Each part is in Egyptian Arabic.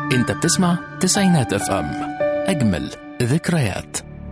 انت بتسمع تسعينات اف ام اجمل ذكريات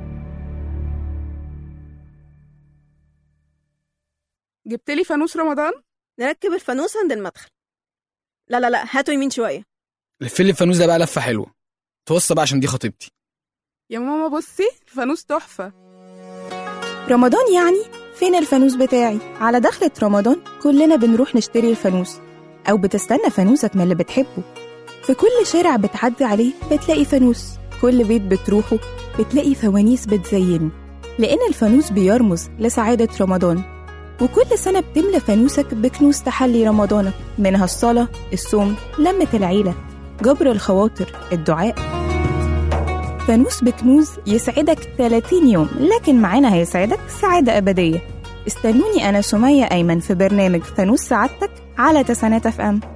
جبت لي فانوس رمضان نركب الفانوس عند المدخل لا لا لا هاتوا يمين شوية لف لي الفانوس ده بقى لفه حلوه توصى بقى عشان دي خطيبتي يا ماما بصي الفانوس تحفة رمضان يعني فين الفانوس بتاعي على دخلة رمضان كلنا بنروح نشتري الفانوس أو بتستنى فانوسك من اللي بتحبه في كل شارع بتعدي عليه بتلاقي فانوس كل بيت بتروحه بتلاقي فوانيس بتزينه لأن الفانوس بيرمز لسعادة رمضان وكل سنة بتملى فانوسك بكنوز تحلي رمضانك منها الصلاة الصوم لمة العيلة جبر الخواطر الدعاء فانوس بكنوز يسعدك 30 يوم لكن معانا هيسعدك سعادة أبدية استنوني أنا سمية أيمن في برنامج فانوس سعادتك على تسعينات اف ام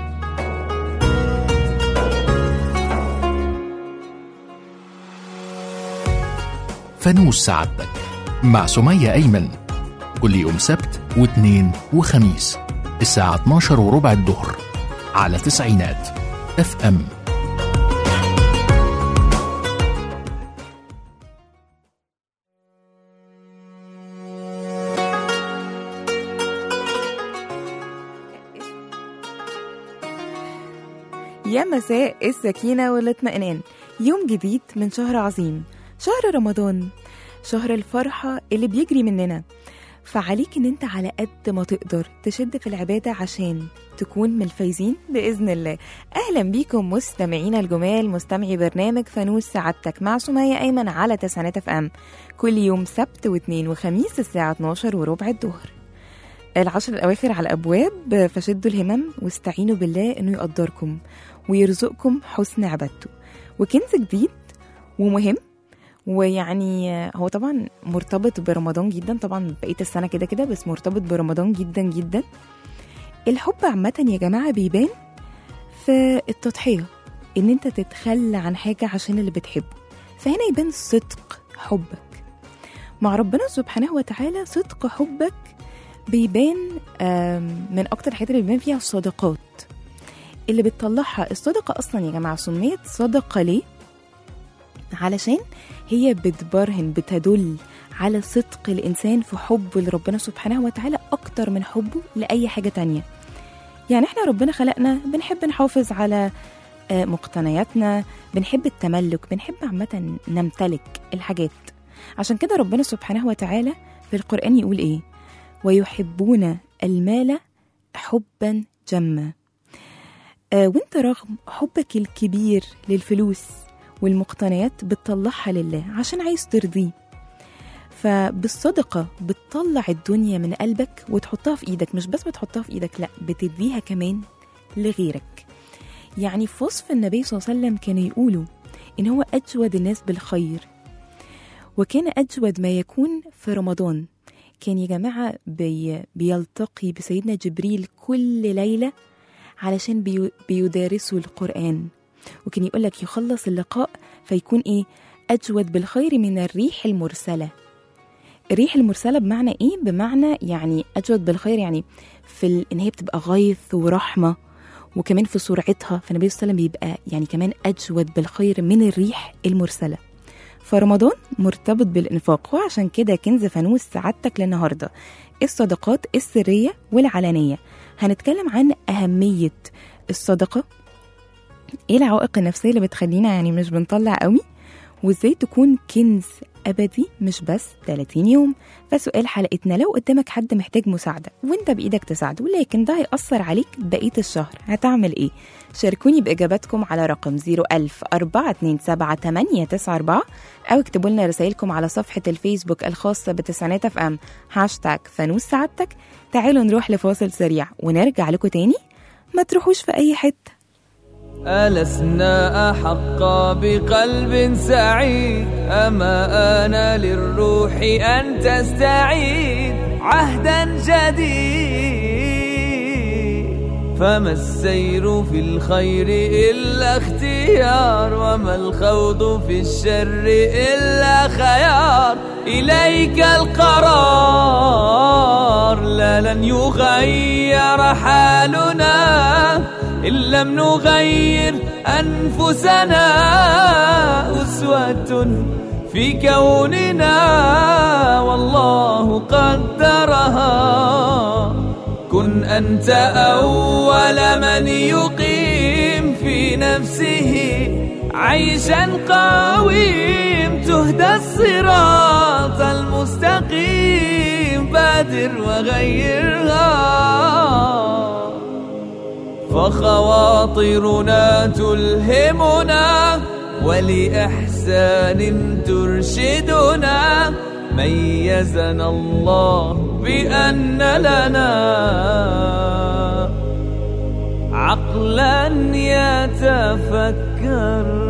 فانوس سعادتك مع سمية أيمن كل يوم سبت واثنين وخميس الساعة 12 وربع الظهر على تسعينات اف ام يا مساء السكينة والاطمئنان يوم جديد من شهر عظيم شهر رمضان شهر الفرحة اللي بيجري مننا فعليك ان انت على قد ما تقدر تشد في العبادة عشان تكون من الفايزين بإذن الله أهلا بيكم مستمعينا الجمال مستمعي برنامج فانوس سعادتك مع سمية أيمن على تسعينات اف ام كل يوم سبت واثنين وخميس الساعة 12 وربع الظهر العشر الأواخر على الأبواب فشدوا الهمم واستعينوا بالله إنه يقدركم ويرزقكم حسن عبادته وكنز جديد ومهم ويعني هو طبعا مرتبط برمضان جدا طبعا بقية السنة كده كده بس مرتبط برمضان جدا جدا الحب عامة يا جماعة بيبان في التضحية إن أنت تتخلى عن حاجة عشان اللي بتحبه فهنا يبان صدق حبك مع ربنا سبحانه وتعالى صدق حبك بيبان آم، من أكتر الحاجات اللي بيبان فيها الصدقات اللي بتطلعها الصدقة أصلا يا جماعة سميت صدقة ليه؟ علشان هي بتبرهن بتدل على صدق الإنسان في حبه لربنا سبحانه وتعالى أكتر من حبه لأي حاجة تانية يعني احنا ربنا خلقنا بنحب نحافظ على آه، مقتنياتنا بنحب التملك بنحب عامة نمتلك الحاجات عشان كده ربنا سبحانه وتعالى في القرآن يقول إيه ويحبون المال حبا جما آه وانت رغم حبك الكبير للفلوس والمقتنيات بتطلعها لله عشان عايز ترضيه فبالصدقة بتطلع الدنيا من قلبك وتحطها في ايدك مش بس بتحطها في ايدك لا بتديها كمان لغيرك يعني في وصف النبي صلى الله عليه وسلم كانوا يقولوا ان هو اجود الناس بالخير وكان اجود ما يكون في رمضان كان يا جماعة بي بيلتقي بسيدنا جبريل كل ليلة علشان بيو بيدارسوا القرآن وكان يقول لك يخلص اللقاء فيكون ايه اجود بالخير من الريح المرسله الريح المرسله بمعنى ايه بمعنى يعني اجود بالخير يعني في ال... ان هي بتبقى غيث ورحمه وكمان في سرعتها فالنبي صلى الله عليه وسلم بيبقى يعني كمان اجود بالخير من الريح المرسله فرمضان مرتبط بالانفاق وعشان كده كنز فانوس سعادتك للنهارده الصدقات السريه والعلنيه هنتكلم عن اهميه الصدقه ايه العوائق النفسيه اللي بتخلينا يعني مش بنطلع قوي وازاي تكون كنز ابدي مش بس 30 يوم فسؤال حلقتنا لو قدامك حد محتاج مساعده وانت بايدك تساعده لكن ده هيأثر عليك بقيه الشهر هتعمل ايه شاركوني باجاباتكم على رقم 01000 427 او اكتبوا لنا رسائلكم على صفحه الفيسبوك الخاصه بتسعينات اف ام هاشتاج فانوس سعادتك تعالوا نروح لفاصل سريع ونرجع لكم تاني ما تروحوش في اي حته ألسنا أحق بقلب سعيد أما آن للروح أن تستعيد عهدا جديد فما السير في الخير إلا اختيار وما الخوض في الشر إلا خيار إليك القرار لا لن يغير حالنا إن لم نغير أنفسنا أسوة في كوننا والله قدرها كن أنت أول من يقيم في نفسه عيشا قويم تهدى الصراط المستقيم بادر وغيرها فخواطرنا تلهمنا ولإحسان ترشدنا ميزنا الله بأن لنا عقلا يتفكر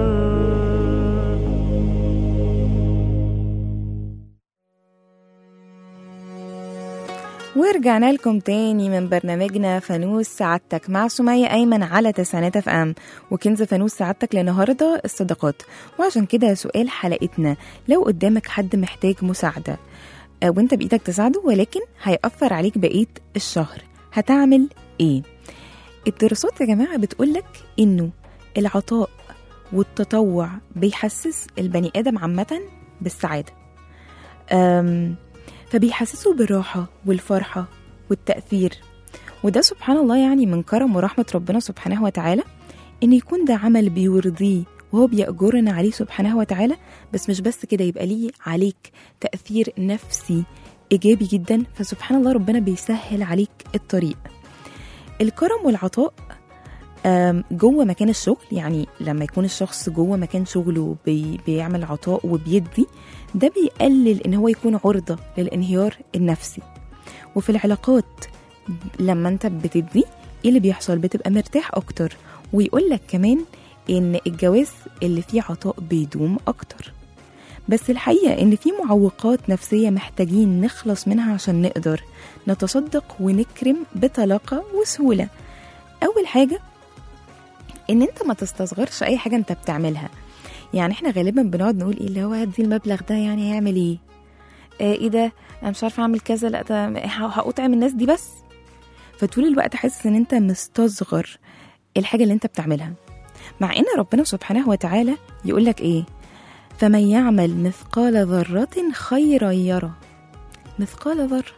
ورجعنا لكم تاني من برنامجنا فانوس سعادتك مع سمية أيمن على تسعينات اف ام وكنز فانوس سعادتك لنهاردة الصداقات وعشان كده سؤال حلقتنا لو قدامك حد محتاج مساعدة آه، وانت بإيدك تساعده ولكن هيأثر عليك بقية الشهر هتعمل ايه؟ الدراسات يا جماعة بتقولك انه العطاء والتطوع بيحسس البني آدم عامة بالسعادة أم فبيحسسوا بالراحة والفرحة والتأثير وده سبحان الله يعني من كرم ورحمة ربنا سبحانه وتعالى إن يكون ده عمل بيرضيه وهو بيأجرنا عليه سبحانه وتعالى بس مش بس كده يبقى ليه عليك تأثير نفسي إيجابي جدا فسبحان الله ربنا بيسهل عليك الطريق الكرم والعطاء آم، جوه مكان الشغل يعني لما يكون الشخص جوه مكان شغله بي بيعمل عطاء وبيدي ده بيقلل ان هو يكون عرضه للانهيار النفسي وفي العلاقات لما انت بتدي ايه اللي بيحصل بتبقى مرتاح اكتر ويقول لك كمان ان الجواز اللي فيه عطاء بيدوم اكتر بس الحقيقه ان في معوقات نفسيه محتاجين نخلص منها عشان نقدر نتصدق ونكرم بطلاقه وسهوله اول حاجه ان انت ما تستصغرش اي حاجه انت بتعملها يعني احنا غالبا بنقعد نقول ايه اللي هو هدي المبلغ ده يعني هيعمل ايه آه ايه ده انا مش عارفه اعمل كذا لا ده ه- هقطع من الناس دي بس فطول الوقت حاسس ان انت مستصغر الحاجه اللي انت بتعملها مع ان ربنا سبحانه وتعالى يقول لك ايه فمن يعمل مثقال ذره خيرا يرى مثقال ذره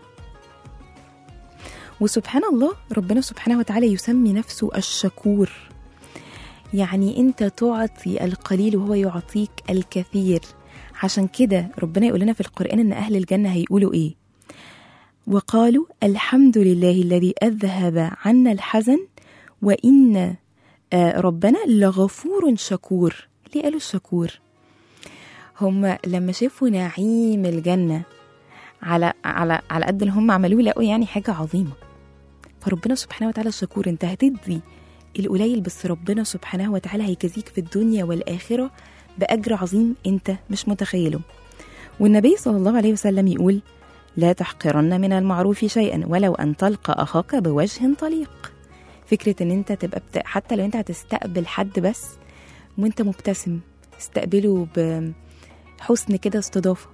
وسبحان الله ربنا سبحانه وتعالى يسمي نفسه الشكور يعني انت تعطي القليل وهو يعطيك الكثير عشان كده ربنا يقول لنا في القرآن ان اهل الجنة هيقولوا ايه وقالوا الحمد لله الذي اذهب عنا الحزن وان آه، ربنا لغفور شكور ليه قالوا الشكور هم لما شافوا نعيم الجنة على على على قد اللي هم عملوه لقوا يعني حاجة عظيمة فربنا سبحانه وتعالى الشكور انت هتدي القليل بس ربنا سبحانه وتعالى هيجازيك في الدنيا والآخرة بأجر عظيم أنت مش متخيله والنبي صلى الله عليه وسلم يقول لا تحقرن من المعروف شيئا ولو أن تلقى أخاك بوجه طليق فكرة أن أنت تبقى بت... حتى لو أنت هتستقبل حد بس وأنت مبتسم استقبله بحسن كده استضافة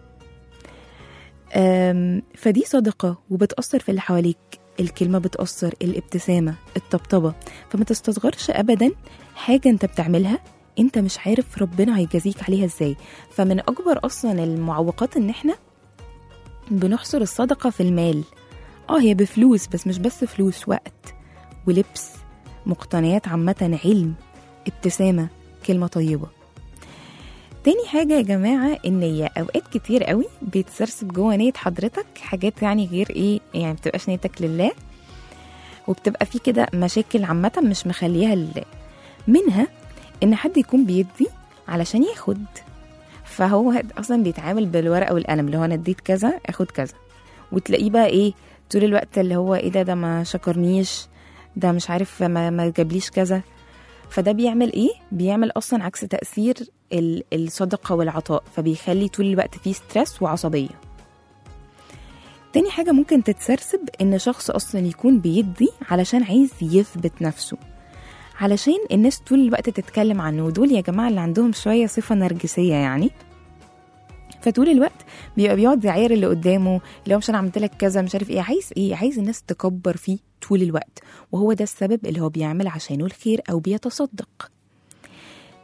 أم، فدي صدقة وبتأثر في اللي حواليك الكلمة بتأثر الابتسامة الطبطبة فما تستصغرش أبدا حاجة أنت بتعملها أنت مش عارف ربنا هيجازيك عليها إزاي فمن أكبر أصلا المعوقات إن إحنا بنحصر الصدقة في المال آه هي بفلوس بس مش بس فلوس وقت ولبس مقتنيات عامة علم ابتسامة كلمة طيبة تاني حاجة يا جماعة إن هي أوقات كتير قوي بيتسرسب جوه نية حضرتك حاجات يعني غير إيه يعني مبتبقاش نيتك لله وبتبقى في كده مشاكل عامة مش مخليها لله منها إن حد يكون بيدي علشان ياخد فهو أصلا بيتعامل بالورقة والقلم اللي هو أنا اديت كذا اخد كذا وتلاقيه بقى إيه طول الوقت اللي هو إيه ده ده ما شكرنيش ده مش عارف ما, ما جابليش كذا فده بيعمل ايه بيعمل اصلا عكس تاثير ال- الصدقه والعطاء فبيخلي طول الوقت فيه ستريس وعصبيه تاني حاجة ممكن تتسرسب إن شخص أصلا يكون بيدي علشان عايز يثبت نفسه علشان الناس طول الوقت تتكلم عنه ودول يا جماعة اللي عندهم شوية صفة نرجسية يعني فطول الوقت بيبقى بيقعد يعاير اللي قدامه اللي هو مش انا عملت لك كذا مش عارف ايه عايز ايه عايز الناس تكبر فيه طول الوقت وهو ده السبب اللي هو بيعمل عشانه الخير او بيتصدق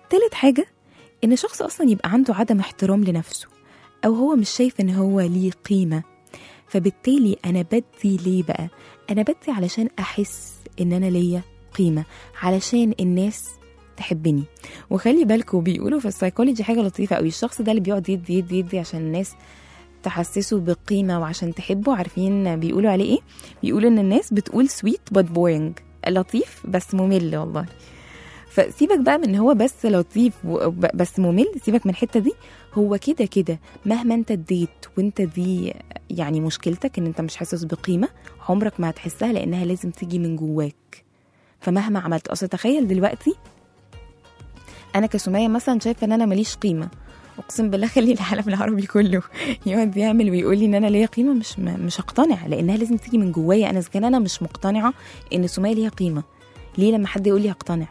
تالت حاجة إن شخص أصلا يبقى عنده عدم احترام لنفسه أو هو مش شايف إن هو ليه قيمة فبالتالي أنا بدي ليه بقى؟ أنا بدي علشان أحس إن أنا ليا قيمة علشان الناس تحبني وخلي بالكوا بيقولوا في السايكولوجي حاجة لطيفة قوي الشخص ده اللي بيقعد يدي يدي يدي عشان الناس تحسسه بقيمة وعشان تحبه عارفين بيقولوا عليه ايه؟ بيقولوا ان الناس بتقول سويت بات بورينج لطيف بس ممل والله فسيبك بقى من ان هو بس لطيف وب- بس ممل سيبك من الحته دي هو كده كده مهما انت اديت وانت دي يعني مشكلتك ان انت مش حاسس بقيمه عمرك ما هتحسها لانها لازم تيجي من جواك فمهما عملت اصل تخيل دلوقتي انا كسميه مثلا شايفه ان انا ماليش قيمه اقسم بالله خلي العالم العربي كله يقعد يعمل ويقول لي ان انا ليا قيمه مش مش هقتنع لانها لازم تيجي من جوايا انا اذا كان انا مش مقتنعه ان سميه ليها قيمه ليه لما حد يقول لي هقتنع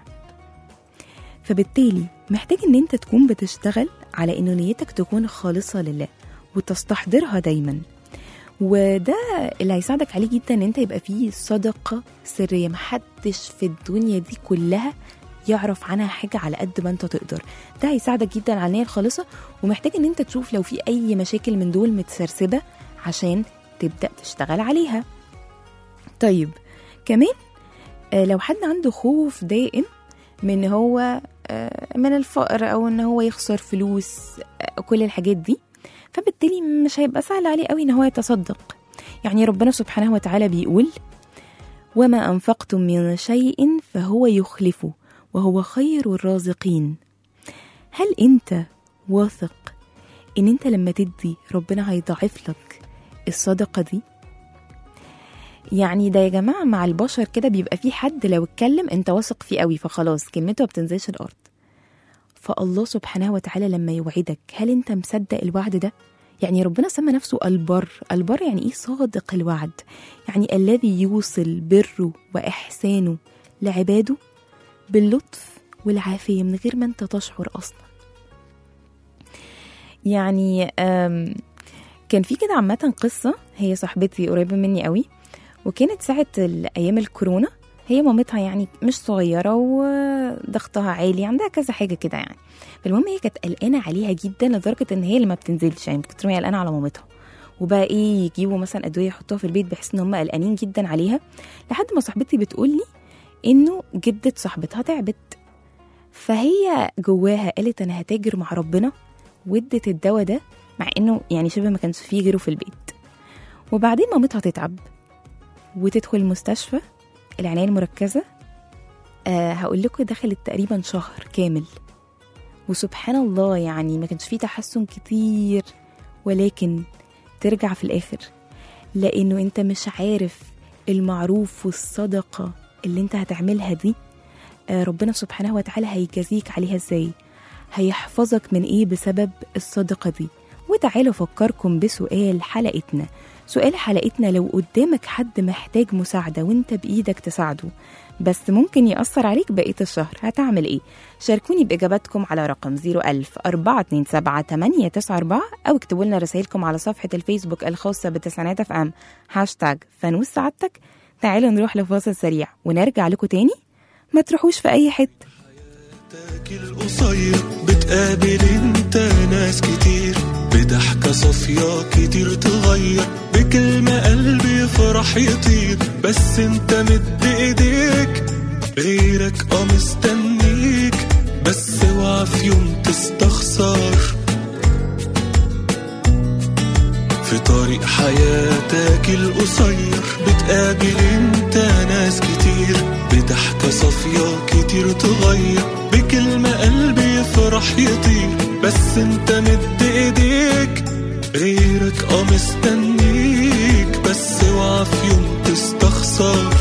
فبالتالي محتاج ان انت تكون بتشتغل على انه نيتك تكون خالصه لله وتستحضرها دايما وده اللي هيساعدك عليه جدا ان انت يبقى فيه صدقه سريه محدش في الدنيا دي كلها يعرف عنها حاجه على قد ما انت تقدر ده هيساعدك جدا على النيه الخالصه ومحتاج ان انت تشوف لو في اي مشاكل من دول متسرسبه عشان تبدا تشتغل عليها طيب كمان آه، لو حد عنده خوف دائم من هو آه، من الفقر او ان هو يخسر فلوس آه، كل الحاجات دي فبالتالي مش هيبقى سهل عليه قوي ان هو يتصدق يعني ربنا سبحانه وتعالى بيقول وما انفقتم من شيء فهو يخلفه وهو خير الرازقين هل انت واثق ان انت لما تدي ربنا هيضاعف لك الصدقه دي يعني ده يا جماعه مع البشر كده بيبقى في حد لو اتكلم انت واثق فيه قوي فخلاص كلمته ما بتنزلش الارض فالله سبحانه وتعالى لما يوعدك هل انت مصدق الوعد ده يعني ربنا سمى نفسه البر البر يعني ايه صادق الوعد يعني الذي يوصل بره واحسانه لعباده باللطف والعافيه من غير ما انت تشعر اصلا يعني آم، كان في كده عامه قصه هي صاحبتي قريبه مني قوي وكانت ساعه ال- ايام الكورونا هي مامتها يعني مش صغيره وضغطها عالي عندها كذا حاجه كده يعني فالمهم هي كانت قلقانه عليها جدا لدرجه ان هي اللي ما بتنزلش يعني من كتر ما هي قلقانه على مامتها وبقى ايه يجيبوا مثلا ادويه يحطوها في البيت بحيث ان هم قلقانين جدا عليها لحد ما صاحبتي بتقول لي انه جده صاحبتها تعبت فهي جواها قالت انا هتاجر مع ربنا وادت الدواء ده مع انه يعني شبه ما كانش فيه غيره في البيت وبعدين مامتها تتعب وتدخل المستشفى العنايه المركزه أه هقول لكم دخلت تقريبا شهر كامل وسبحان الله يعني ما كانش فيه تحسن كتير ولكن ترجع في الاخر لانه انت مش عارف المعروف والصدقه اللي انت هتعملها دي آه، ربنا سبحانه وتعالى هيجازيك عليها ازاي هيحفظك من ايه بسبب الصدقه دي وتعالوا افكركم بسؤال حلقتنا سؤال حلقتنا لو قدامك حد محتاج مساعدة وانت بإيدك تساعده بس ممكن يأثر عليك بقية الشهر هتعمل ايه؟ شاركوني بإجاباتكم على رقم 01000 427 894 أو اكتبوا لنا رسائلكم على صفحة الفيسبوك الخاصة بتسعينات اف ام هاشتاج فانوس سعادتك تعالوا نروح لفاصل سريع ونرجع لكم تاني ما تروحوش في أي حتة حياتك القصير بتقابل انت ناس كتير بضحكة صافية كتير تغير بكلمة قلبي فرح يطير بس انت مد ايديك غيرك اه مستنيك بس اوعى في يوم تستخسر في طريق حياتك القصير بتقابل انت ناس كتير بضحكة صافية كتير تغير بكلمة قلبي يفرح يطير بس انت مد ايديك غيرك اه مستنيك بس اوعى في يوم تستخسر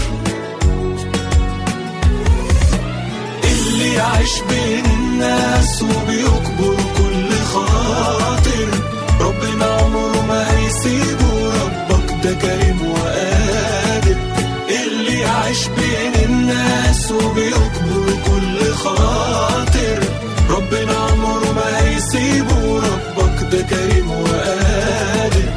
اللي يعيش بين الناس وبيكبر كل خاطر ربنا عمره ما هيسيبه ربك ده كريم وقادر اللي يعيش بين الناس وبيكبر كل خاطر ربنا عمره ما هيسيبه ربك ده كريم وقادر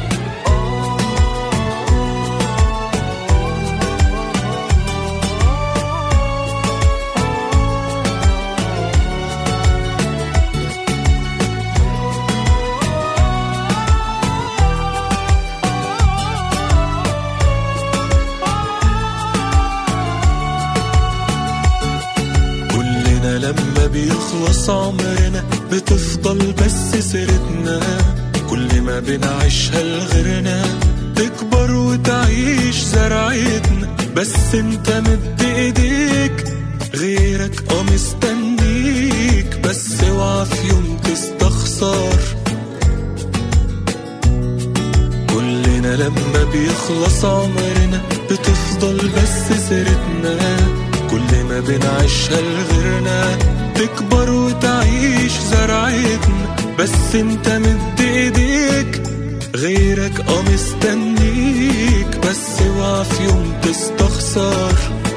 بيخلص عمرنا بتفضل بس سيرتنا كل ما بنعيشها لغيرنا تكبر وتعيش زرعتنا بس انت مد ايديك غيرك اه مستنيك بس اوعى في يوم تستخسر كلنا لما بيخلص عمرنا بتفضل بس سيرتنا كل ما بنعيشها لغيرنا تكبر وتعيش زرعتنا بس انت مد ايديك غيرك اه مستنيك بس اوعى في يوم تستخسر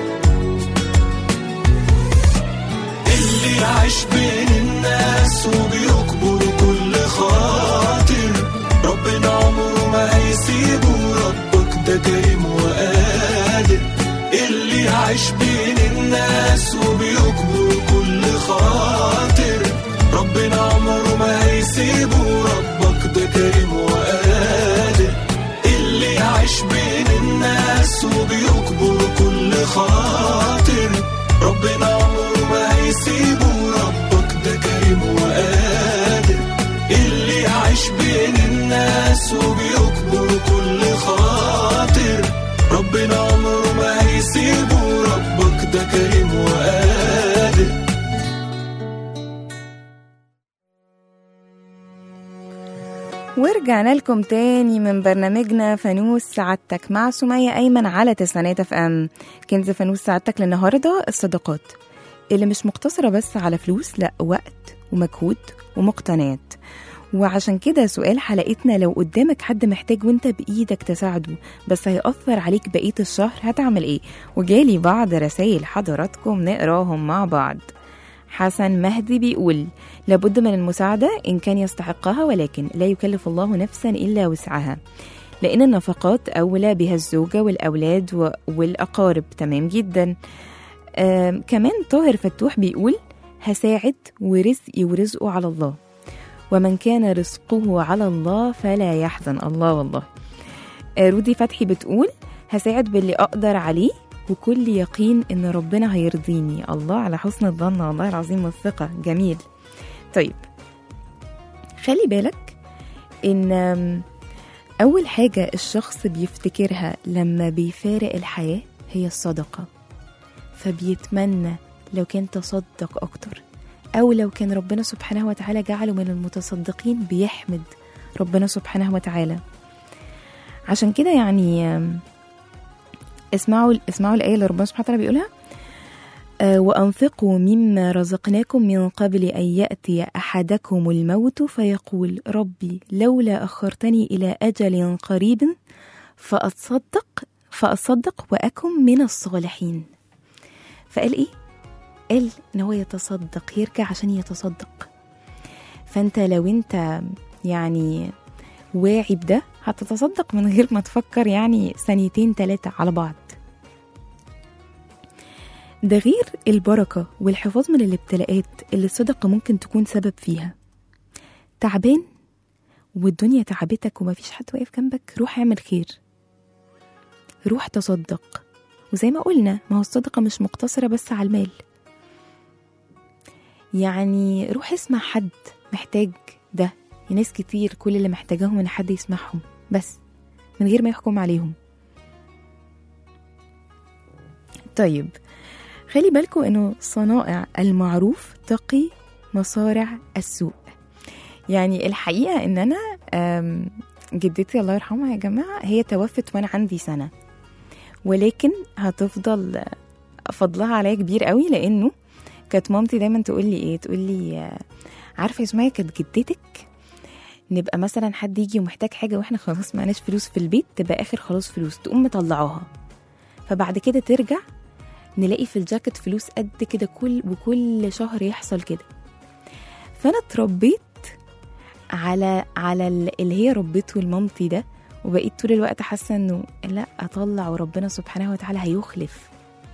اللي عايش بين الناس وبيكبر كل خاطر ربنا عمره ما هيسيبه ربك ده كريم وقادر اللي عايش بين الناس وبيكبر كل خاطر ربنا عمره ما هيسيبه ربك ده كريم وقادر اللي عايش بين الناس وبيكبر كل خاطر ربنا عمره ما هيسيبه ربك ده كريم وقادر اللي عايش بين الناس وبيكبر كل خاطر ربنا عمره ما هيسيبه ربك ده كريم وقادر ورجعنا لكم تاني من برنامجنا فانوس سعادتك مع سمية أيمن على تسعينات اف ام كنز فانوس سعادتك للنهاردة الصداقات اللي مش مقتصرة بس على فلوس لا وقت ومجهود ومقتنيات وعشان كده سؤال حلقتنا لو قدامك حد محتاج وانت بإيدك تساعده بس هيأثر عليك بقية الشهر هتعمل ايه وجالي بعض رسائل حضراتكم نقراهم مع بعض حسن مهدي بيقول لابد من المساعدة إن كان يستحقها ولكن لا يكلف الله نفسا إلا وسعها لأن النفقات أولى بها الزوجة والأولاد و- والأقارب تمام جدا آم، كمان طاهر فتوح بيقول هساعد ورزقي ورزقه على الله ومن كان رزقه على الله فلا يحزن الله والله آه، رودي فتحي بتقول هساعد باللي أقدر عليه وكل يقين إن ربنا هيرضيني الله على حسن الظن والله العظيم والثقة جميل طيب خلي بالك إن آم، أول حاجة الشخص بيفتكرها لما بيفارق الحياة هي الصدقة فبيتمنى لو كان تصدق أكتر أو لو كان ربنا سبحانه وتعالى جعله من المتصدقين بيحمد ربنا سبحانه وتعالى عشان كده يعني آم، اسمعوا اسمعوا الآية اللي ربنا سبحانه وتعالى بيقولها آه، وأنفقوا مما رزقناكم من قبل أن يأتي أحدكم الموت فيقول ربي لولا أخرتني إلى أجل قريب فأتصدق فأصدق وأكن من الصالحين فقال إيه؟ قال إن هو يتصدق يرجع عشان يتصدق فأنت لو أنت يعني واعي بده هتتصدق من غير ما تفكر يعني ثانيتين تلاتة على بعض ده غير البركة والحفاظ من الابتلاءات اللي الصدقة ممكن تكون سبب فيها تعبان والدنيا تعبتك ومفيش حد واقف جنبك روح اعمل خير روح تصدق وزي ما قلنا ما هو الصدقة مش مقتصرة بس على المال يعني روح اسمع حد محتاج ده ناس كتير كل اللي محتاجاهم ان حد يسمعهم بس من غير ما يحكم عليهم طيب خلي بالكم انه صنائع المعروف تقي مصارع السوء يعني الحقيقة ان انا آم، جدتي الله يرحمها يا جماعة هي توفت وانا عندي سنة ولكن هتفضل فضلها عليا كبير قوي لانه كانت مامتي دايما تقول لي ايه تقول لي آه، عارفه يا سمية كانت جدتك نبقى مثلا حد يجي ومحتاج حاجه واحنا خلاص معناش فلوس في البيت تبقى اخر خلاص فلوس تقوم مطلعاها فبعد كده ترجع نلاقي في الجاكيت فلوس قد كده كل وكل شهر يحصل كده فانا اتربيت على على ال- اللي هي ربته لمامتي ده وبقيت طول الوقت حاسه انه لا اطلع وربنا سبحانه وتعالى هيخلف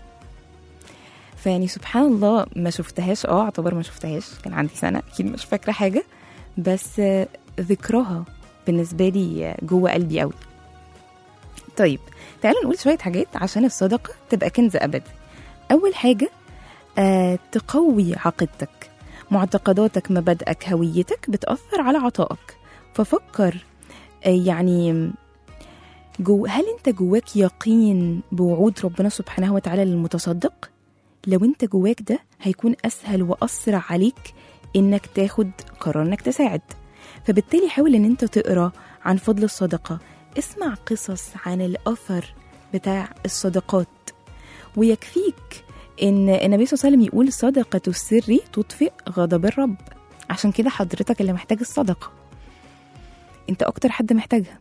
فيعني سبحان الله ما شفتهاش اه اعتبر ما شفتهاش كان عندي سنه اكيد مش فاكره حاجه بس آه، ذكراها بالنسبه لي آه، جوه قلبي قوي طيب تعالوا نقول شويه حاجات عشان الصدقه تبقى كنز ابدي اول حاجه آه تقوي عقيدتك معتقداتك مبادئك هويتك بتأثر على عطائك ففكر آه، يعني جو هل انت جواك يقين بوعود ربنا سبحانه وتعالى للمتصدق لو انت جواك ده هيكون اسهل واسرع عليك انك تاخد قرار انك تساعد فبالتالي حاول ان انت تقرا عن فضل الصدقه اسمع قصص عن الاثر بتاع الصدقات ويكفيك ان النبي صلى الله عليه وسلم يقول صدقه السر تطفئ غضب الرب عشان كده حضرتك اللي محتاج الصدقه انت اكتر حد محتاجها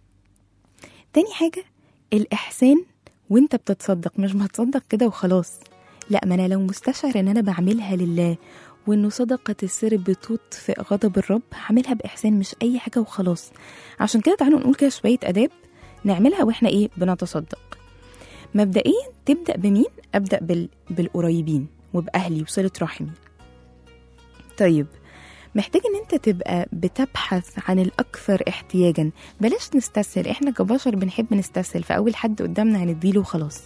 تاني حاجه الاحسان وانت بتتصدق مش بتصدق كده وخلاص لا ما انا لو مستشعر ان انا بعملها لله وانه صدقة السر بتطفئ غضب الرب هعملها باحسان مش اي حاجة وخلاص عشان كده تعالوا نقول كده شوية اداب نعملها واحنا ايه بنتصدق مبدئيا تبدأ بمين ابدأ بال... بالقريبين وبأهلي وصلة رحمي طيب محتاج ان انت تبقى بتبحث عن الاكثر احتياجا بلاش نستسهل احنا كبشر بنحب نستسهل فاول حد قدامنا هنديله وخلاص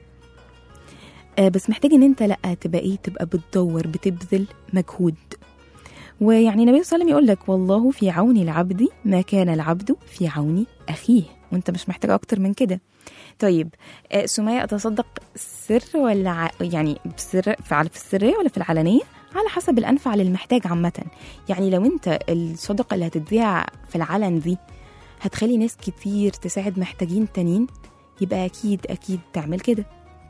آه بس محتاج ان انت لا تبقى ايه تبقى بتدور بتبذل مجهود ويعني النبي صلى الله عليه وسلم يقول لك والله في عون العبد ما كان العبد في عون اخيه وانت مش محتاج اكتر من كده طيب آه سمية اتصدق سر ولا ع... يعني بسر في على- في السريه ولا في العلنيه على حسب الانفع للمحتاج عامه يعني لو انت الصدقه اللي هتديها في العلن دي هتخلي ناس كتير تساعد محتاجين تانيين يبقى اكيد اكيد تعمل كده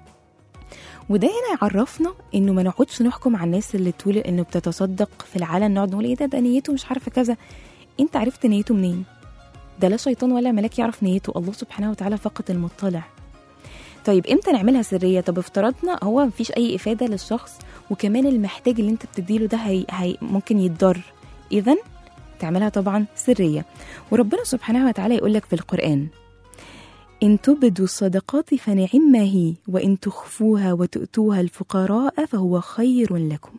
وده هنا يعرفنا انه ما نقعدش نحكم على الناس اللي تقول انه بتتصدق في العلن نقعد نقول ايه ده ده نيته مش عارفه كذا انت عرفت نيته منين ده لا شيطان ولا ملاك يعرف نيته الله سبحانه وتعالى فقط المطلع طيب امتى نعملها سريه طب افترضنا هو مفيش اي افاده للشخص وكمان المحتاج اللي انت بتديله ده هي هي ممكن يتضر اذا تعملها طبعا سريه وربنا سبحانه وتعالى يقول لك في القران إن تبدوا الصدقات فنعم هي وإن تخفوها وتؤتوها الفقراء فهو خير لكم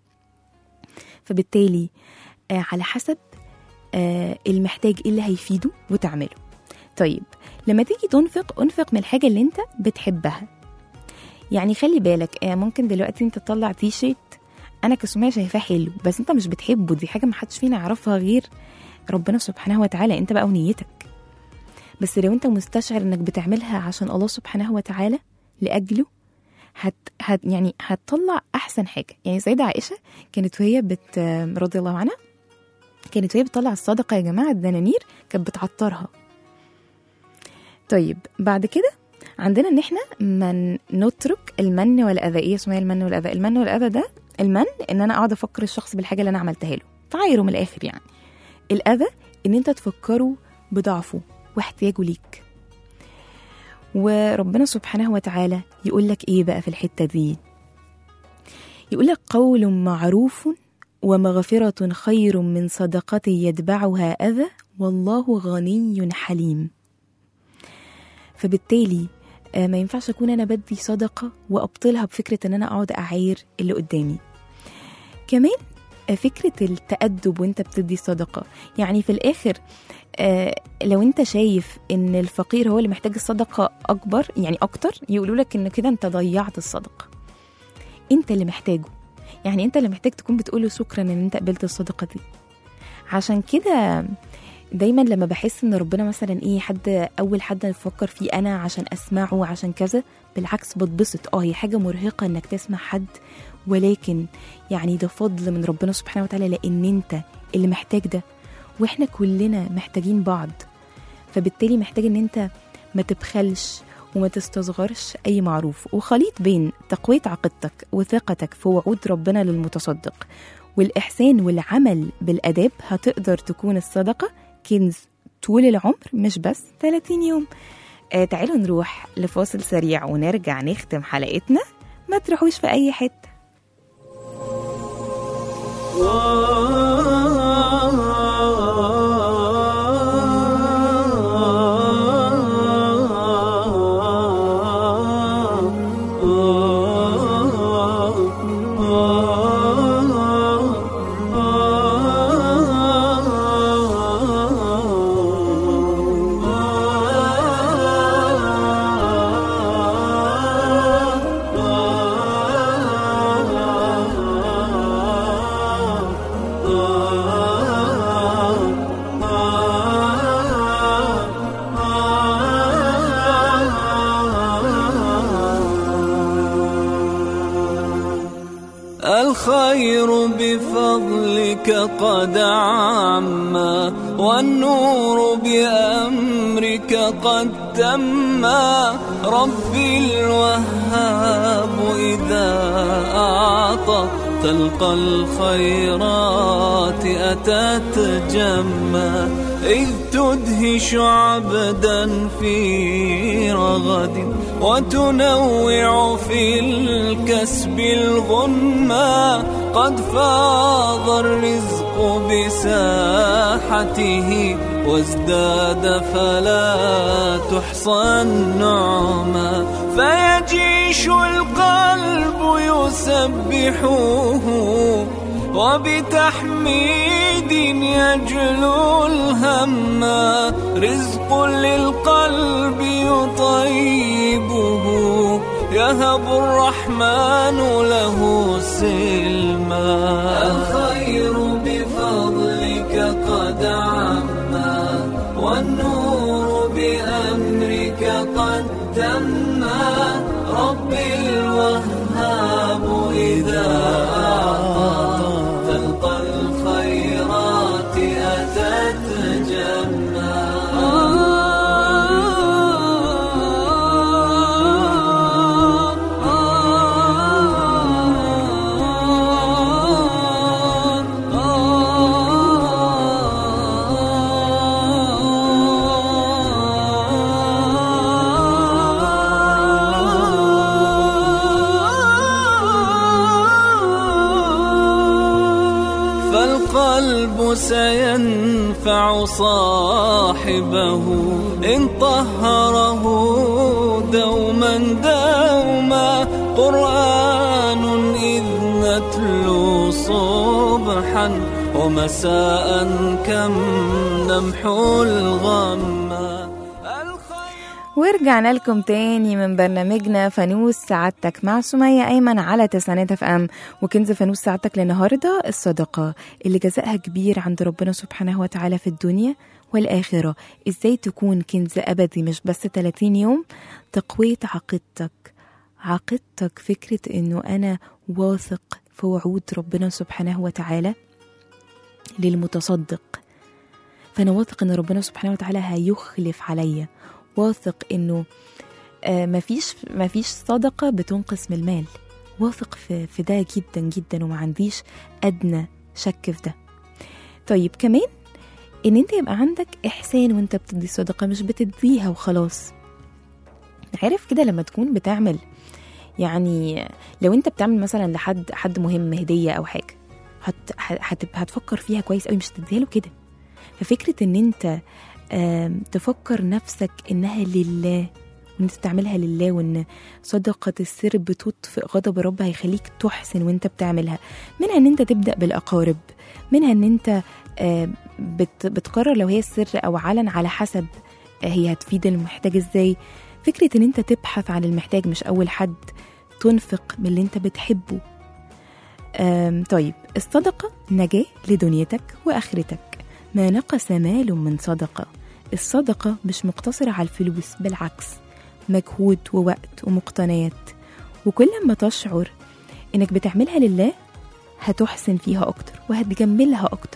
فبالتالي آه على حسب آه المحتاج إيه اللي هيفيده وتعمله طيب لما تيجي تنفق انفق من الحاجة اللي انت بتحبها يعني خلي بالك آه ممكن دلوقتي انت تطلع تي شيرت انا كسمية شايفاه حلو بس انت مش بتحبه دي حاجة محدش فينا يعرفها غير ربنا سبحانه وتعالى انت بقى ونيتك بس لو انت مستشعر انك بتعملها عشان الله سبحانه وتعالى لاجله هت, هت يعني هتطلع احسن حاجه يعني سيده عائشه كانت وهي بت رضي الله عنها كانت وهي بتطلع الصدقه يا جماعه الدنانير كانت بتعطرها طيب بعد كده عندنا ان احنا ما نترك المن والاذى ايه اسمها المن والاذى المن والاذى ده المن ان انا اقعد افكر الشخص بالحاجه اللي انا عملتها له تعايره من الاخر يعني الاذى ان انت تفكره بضعفه واحتياجه ليك وربنا سبحانه وتعالى يقول لك ايه بقى في الحته دي يقول لك قول معروف ومغفرة خير من صدقة يتبعها أذى والله غني حليم فبالتالي آه، ما ينفعش أكون أنا بدي صدقة وأبطلها بفكرة أن أنا أقعد أعاير اللي قدامي كمان آه، فكرة التأدب وانت بتدي صدقة يعني في الآخر آه، لو انت شايف ان الفقير هو اللي محتاج الصدقة اكبر يعني اكتر يقولوا لك ان كده انت ضيعت الصدقة انت اللي محتاجه يعني انت اللي محتاج تكون بتقوله شكرا ان انت قبلت الصدقة دي عشان كده دايما لما بحس ان ربنا مثلا ايه حد اول حد افكر فيه انا عشان اسمعه عشان كذا بالعكس بتبسط اه هي حاجه مرهقه انك تسمع حد ولكن يعني ده فضل من ربنا سبحانه وتعالى لان انت اللي محتاج ده واحنا كلنا محتاجين بعض فبالتالي محتاج ان انت ما تبخلش وما تستصغرش اي معروف وخليط بين تقوية عقيدتك وثقتك في وعود ربنا للمتصدق والإحسان والعمل بالأداب هتقدر تكون الصدقة كنز طول العمر مش بس 30 يوم آه تعالوا نروح لفاصل سريع ونرجع نختم حلقتنا ما تروحوش في أي حتة فالخير بفضلك قد عما والنور بأمرك قد تما ربي الوهاب إذا أعطى تلقى الخيرات أتت جما إذ تدهش عبدا في رغد وتنوع في الكسب الغنى قد فاض الرزق بساحته وازداد فلا تحصى النعمى فيجيش القلب يسبحه وبتحميد يجلو الهم رزق للقلب يطيبه يهب الرحمن له سلما الخير بفضلك قد عما والنور بأمرك قد تما ربي الوهاب إذا أعطى تلقى الخيرات أتت فالقلب سينفع صاحبه إن طهره دوما دوما قرآن إذ نتلو صبحا ومساء كم نمحو الغم ورجعنا لكم تاني من برنامجنا فانوس سعادتك مع سمية أيمن على تسعينات اف ام وكنز فانوس سعادتك للنهاردة الصدقة اللي جزائها كبير عند ربنا سبحانه وتعالى في الدنيا والآخرة ازاي تكون كنز أبدي مش بس 30 يوم تقوية عقيدتك عقيدتك فكرة انه أنا واثق في وعود ربنا سبحانه وتعالى للمتصدق فأنا واثق ان ربنا سبحانه وتعالى هيخلف عليا واثق انه آه مفيش مفيش صدقه بتنقص من المال واثق في, في ده جدا جدا وما عنديش ادنى شك في ده طيب كمان ان انت يبقى عندك احسان وانت بتدي الصدقه مش بتديها وخلاص عارف كده لما تكون بتعمل يعني لو انت بتعمل مثلا لحد حد مهم هديه او حاجه هت هت هتفكر فيها كويس قوي مش تديها له كده ففكره ان انت آم، تفكر نفسك انها لله وان انت تعملها لله وان صدقة السر بتطفئ غضب الرب هيخليك تحسن وانت بتعملها منها ان انت تبدأ بالأقارب منها ان انت آم، بت بتقرر لو هي السر او علن على حسب آه، هي هتفيد المحتاج ازاي فكرة ان انت تبحث عن المحتاج مش اول حد تنفق من اللي انت بتحبه آم، طيب الصدقة نجاة لدنيتك وآخرتك ما نقص مال من صدقة الصدقة مش مقتصرة على الفلوس بالعكس مجهود ووقت ومقتنيات وكل ما تشعر انك بتعملها لله هتحسن فيها اكتر وهتجملها اكتر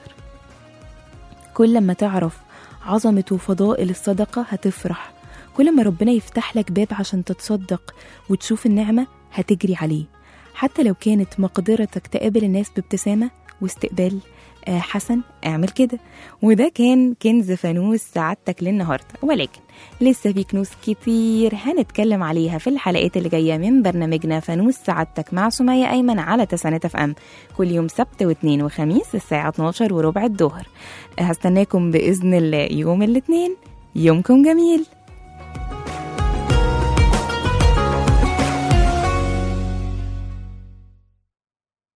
كل ما تعرف عظمة وفضائل الصدقة هتفرح كل ما ربنا يفتح لك باب عشان تتصدق وتشوف النعمة هتجري عليه حتى لو كانت مقدرتك تقابل الناس بابتسامة واستقبال آه، حسن اعمل كده وده كان كنز فانوس سعادتك للنهارده ولكن لسه في كنوز كتير هنتكلم عليها في الحلقات اللي جايه من برنامجنا فانوس سعادتك مع سمية ايمن على تسعينات اف ام كل يوم سبت واثنين وخميس الساعه 12 وربع الظهر هستناكم باذن الله يوم الاثنين يومكم جميل